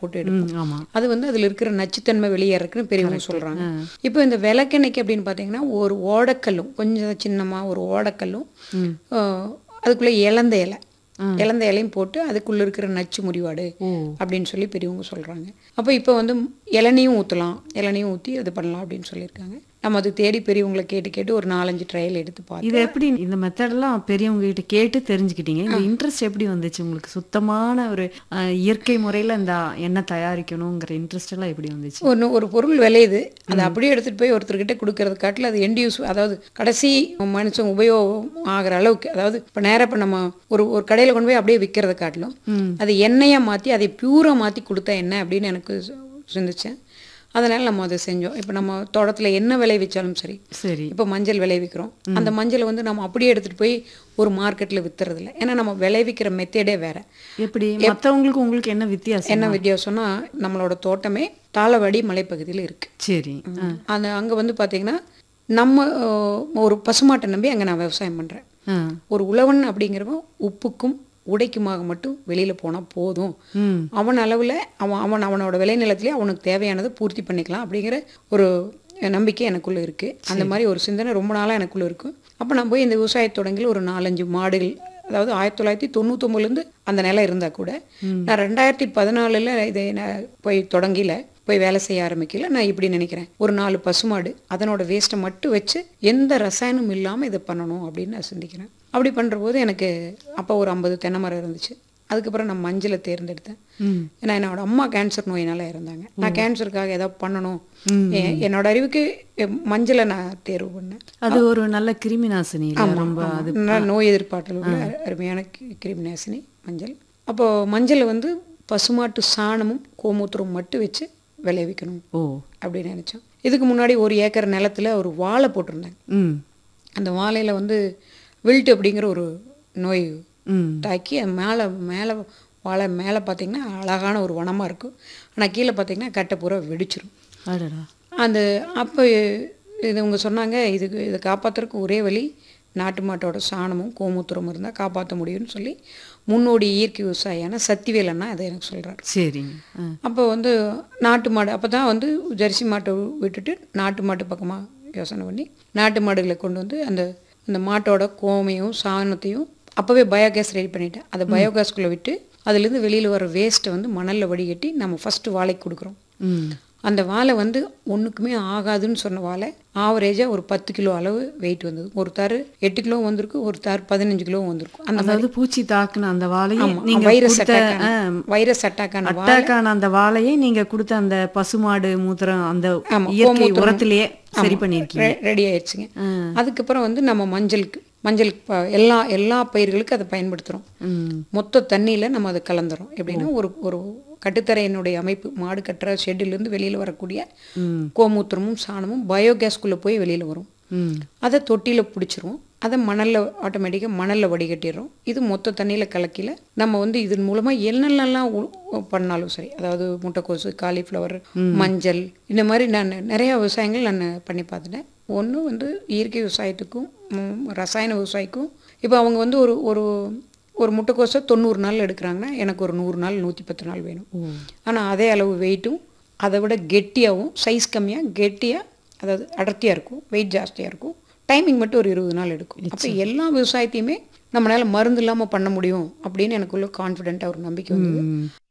போட்டு எடுப்போம் ம், ஆமா அது வந்து அதில் இருக்கிற நச்சுத்தன்மை வெளியேறக்குன்னு பெரியவங்க சொல்கிறாங்க இப்போ இந்த விளக்கெண்ணெய்க்கு அப்படின்னு பார்த்தீங்கன்னா ஒரு ஓடக்கல்லும் கொஞ்சம் சின்னமாக ஒரு ஓடக்கல்லும் ஆஹ், அதுக்குள்ளே இலந்த இலை இலந்த இலையும் போட்டு அதுக்குள்ளே இருக்கிற நச்சு முறிவாடு ஓ அப்படின்னு சொல்லி பெரியவங்க சொல்கிறாங்க அப்போ இப்போ வந்து இளநியும் ஊற்றலாம் இளநியும் ஊற்றி இது பண்ணலாம் அப்படின்னு சொல்லியிருக்காங்க நம்ம அது தேடி பெரியவங்களை கேட்டு கேட்டு ஒரு நாலஞ்சு ட்ரையல் எடுத்து பார்த்தோம் இது எப்படி இந்த மெத்தடெல்லாம் பெரியவங்க கிட்ட கேட்டு தெரிஞ்சுக்கிட்டீங்க இந்த இன்ட்ரெஸ்ட் எப்படி வந்துச்சு உங்களுக்கு சுத்தமான ஒரு அஹ், இயற்கை முறையில இந்த எண்ணெய் தயாரிக்கணுங்கிற இன்ட்ரெஸ்ட் எல்லாம் எப்படி வந்துச்சு ஒன்று ஒரு பொருள் விளையுது அதை அப்படியே எடுத்துகிட்டு போய் ஒருத்தர்கிட்ட கொடுக்கறது காட்டில் அது எண்ட் யூஸ் அதாவது கடைசி மனுஷன் உபயோகம் ஆகிற அளவுக்கு அதாவது இப்போ நேராக இப்போ நம்ம ஒரு ஒரு கடையில் கொண்டு போய் அப்படியே விற்கிறத காட்டிலும் அது எண்ணெயாக மாற்றி அதை பியூராக மாற்றி கொடுத்தா என்ன அப்படின்னு எனக்கு சிந்திச்சேன் அதனால் நம்ம அதை செஞ்சோம் இப்போ நம்ம தோட்டத்தில் என்ன விளைவிச்சாலும் சரி சரி இப்போ மஞ்சள் விளைவிக்கிறோம் அந்த மஞ்சளை வந்து நம்ம அப்படியே எடுத்துகிட்டு போய் ஒரு மார்க்கெட்டில் விற்றுறதில்ல ஏன்னா நம்ம விளைவிக்கிற மெத்தேடே வேறு எப்படி மத்தவங்களுக்கு உங்களுக்கு என்ன வித்தியாசம் என்ன வித்தியாசம்னா நம்மளோட தோட்டமே தாளவாடி மலைப்பகுதியில் இருக்குது சரி அந்த அங்கே வந்து பார்த்தீங்கன்னா நம்ம அஹ், ஒரு பசுமாட்டை நம்பி அங்கே நான் விவசாயம் பண்ணுறேன் ஆ. ஒரு உழவன் அப்படிங்கிறவன் உப்புக்கும் உடைக்குமாக மட்டும் வெளியில் போனால் போதும் ம் அவன் அளவில் அவன் அவன் அவனோட விளைநிலத்திலே அவனுக்கு தேவையானதை பூர்த்தி பண்ணிக்கலாம் அப்படிங்கிற ஒரு நம்பிக்கை எனக்குள்ளே இருக்குது அந்த மாதிரி ஒரு சிந்தனை ரொம்ப நாளாக எனக்குள்ளே இருக்கும் அப்போ நான் போய் இந்த விவசாய தொடங்கில் ஒரு நாலஞ்சு மாடுகள் அதாவது ஆயிரத்தி தொள்ளாயிரத்தி தொண்ணூத்தொம்பதுலேருந்து அந்த நிலம் இருந்தால் கூட நான் ரெண்டாயிரத்தி பதினாலில் இதை நான் போய் தொடங்கில போய் வேலை செய்ய ஆரம்பிக்கல நான் இப்படி நினைக்கிறேன் ஒரு நாலு பசுமாடு அதனோட வேஸ்ட்டை மட்டும் வச்சு எந்த ரசாயனமும் இல்லாமல் இதை பண்ணணும் அப்படின்னு நான் சிந்திக்கிறேன் அப்படி பண்ணுற போது எனக்கு அப்போ ஒரு ஐம்பது தென்னை மரம் இருந்துச்சு அதுக்கப்புறம் நான் மஞ்சளை தேர்ந்தெடுத்தேன் ம் ஏன்னா என்னோட அம்மா கேன்சர் நோயினால இறந்தாங்க நான் கேன்சருக்காக ஏதாவது பண்ணணும் எ- என்னோட அறிவுக்கு எ- மஞ்சளை நான் தேர்வு பண்ணேன் அது ஒரு நல்ல கிருமி நாசினி இல்ல? ரொம்ப அது நல்ல நோய் எதிர்ப்பாற்றல் உள்ள அருமையான கி- கிருமி நாசினி மஞ்சள் அப்போது மஞ்சளை வந்து பசுமாட்டு சாணமும் கோமூத்திரம் மட்டும் வச்சு விளைவிக்கணும் ஓ அப்படின்னு நினச்சோம் இதுக்கு முன்னாடி ஒரு ஏக்கர் நிலத்துல ஒரு வாழை போட்டிருந்தாங்க ம் அந்த வாழையில் வந்து வில்ட் அப்படிங்கிற ஒரு நோய் ம் தாக்கி அது மேலே மேலே வாழை மேலே பார்த்தீங்கன்னா அழகான ஒரு வனமாக இருக்கும் ஆனால் கீழே பார்த்தீங்கன்னா கட்டை பூரா வெடிச்சிரும் அடடா அந்த அப்போ இது இவங்க சொன்னாங்க இதுக்கு இதை காப்பாற்றுறதுக்கு ஒரே வழி நாட்டு மாட்டோட சாணமும் கோமூத்திரமும் இருந்தால் காப்பாற்ற முடியும்னு சொல்லி முன்னோடி இயற்கை விவசாயியான சத்திவேல் அண்ணா அதை எனக்கு சொல்கிறார் சரிங்க ஆ. அப்போ வந்து நாட்டு மாடு அப்போ தான் வந்து ஜெர்சி மாட்டை விட்டுட்டு நாட்டு மாட்டு பக்கமாக யோசனை பண்ணி நாட்டு மாடுகளை கொண்டு வந்து அந்த அந்த மாட்டோட கோமையும் சாணத்தையும் அப்போவே பயோகேஸ் ரெடி பண்ணிட்டேன் அதை பயோகேஸ்குள்ளே விட்டு அதுலேருந்து வெளியில் வர வேஸ்ட்டை வந்து மணலில் வடிகட்டி நம்ம ஃபஸ்ட்டு வாழைக்கு கொடுக்குறோம் ம் அந்த வாழை வந்து ஒன்றுக்குமே ஆகாதுன்னு சொன்ன வாழை ஆவரேஜாக ஒரு பத்து கிலோ அளவு வெயிட் வந்தது ஒரு தார் எட்டு கிலோ வந்திருக்கு ஒரு தார் பதினஞ்சு கிலோ வந்திருக்கும் அந்த அதாவது பூச்சி தாக்குன அந்த வாழையை ஆமா, நீங்க வைரஸ் கொடுத்த அட்டாக்கான வைரஸ் அட்டாக்கான வாழை அட்டாக்கான அந்த வாழையை நீங்க கொடுத்த அந்த பசுமாடு மூத்திரம் அந்த ஆமா, இயற்கை கோமூத்திரம். உரத்திலேயே சரி பண்ணிருக்கீங்க ரெ- ரெடி ஆயிடுச்சுங்க அதுக்கப்புறம் வந்து நம்ம மஞ்சளுக்கு மஞ்சளுக்கு ப- எல்லா எல்லா பயிர்களுக்கும் அதை பயன்படுத்துகிறோம் ம் மொத்த தண்ணியில் நம்ம அதை கலந்துறோம் எப்படின்னா ஒரு ஒரு கட்டுத்தரையினுடைய அமைப்பு மாடு கட்டுற ஷெட்டிலேருந்து வெளியில் வரக்கூடிய ம் கோமூத்திரமும் சாணமும் பயோகேஸ்குள்ளே போய் வெளியில் வரும் ம் அதை தொட்டியில் பிடிச்சிரும் அதை மணலில் ஆட்டோமேட்டிக்காக மணலில் வடிகட்டிடுறோம் இது மொத்த தண்ணியில் கலக்கில நம்ம வந்து இதன் மூலமாக என்னென்னலாம் உ- பண்ணாலும் சரி அதாவது முட்டைக்கோசு காலிஃப்ளவர் மஞ்சள் இந்த மாதிரி நான் நிறையா விவசாயங்கள் நான் பண்ணி பார்த்துட்டேன் ஒன்று வந்து இயற்கை விவசாயத்துக்கும் ம், ரசாயன விவசாயிக்கும் இப்போ அவங்க வந்து ஒரு ஒரு ஒரு முட்டைக்கோசை தொண்ணூறு நாள் எடுக்கிறாங்கன்னா எனக்கு ஒரு நூறு நாள் நூற்றி பத்து நாள் வேணும் ஆனால் அதே அளவு வெயிட்டும் அதை விட கெட்டியாகவும் சைஸ் கம்மியாக கெட்டியாக அதாவது அடர்த்தியாக இருக்கும் வெயிட் ஜாஸ்தியாக இருக்கும் டைமிங் மட்டும் ஒரு இருபது நாள் எடுக்கும் அப்போ எல்லா விவசாயத்தையுமே நம்மளால மருந்து இல்லாமல் பண்ண முடியும் அப்படின்னு எனக்குள்ள கான்ஃபிடென்ட்டாக ஒரு நம்பிக்கை வந்தது